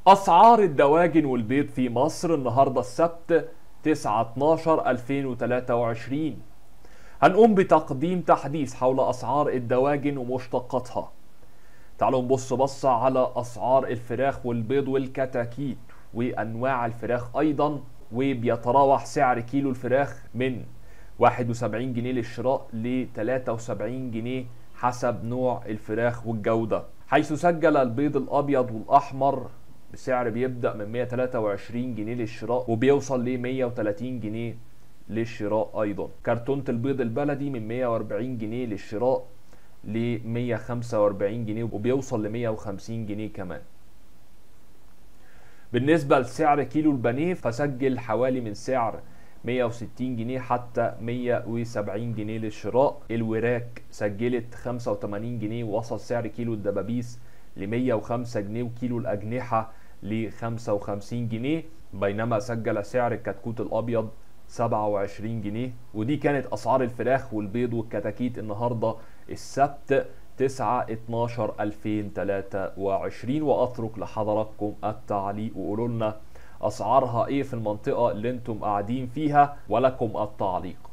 أسعار الدواجن والبيض في مصر النهاردة السبت 9 12 2023 هنقوم بتقديم تحديث حول أسعار الدواجن ومشتقاتها تعالوا نبص بصة على أسعار الفراخ والبيض والكتاكيت وأنواع الفراخ أيضا وبيتراوح سعر كيلو الفراخ من 71 جنيه للشراء ل 73 جنيه حسب نوع الفراخ والجودة حيث سجل البيض الأبيض والأحمر بسعر بيبدأ من 123 جنيه للشراء وبيوصل ل 130 جنيه للشراء أيضا كرتونة البيض البلدي من 140 جنيه للشراء ل 145 جنيه وبيوصل ل 150 جنيه كمان بالنسبة لسعر كيلو البانيه فسجل حوالي من سعر 160 جنيه حتى 170 جنيه للشراء الوراك سجلت 85 جنيه ووصل سعر كيلو الدبابيس ل 105 جنيه وكيلو الأجنحة ل 55 جنيه بينما سجل سعر الكتكوت الأبيض 27 جنيه ودي كانت أسعار الفراخ والبيض والكتاكيت النهاردة السبت 9 12 2023 وأترك لحضراتكم التعليق وقولوا لنا أسعارها إيه في المنطقة اللي انتم قاعدين فيها ولكم التعليق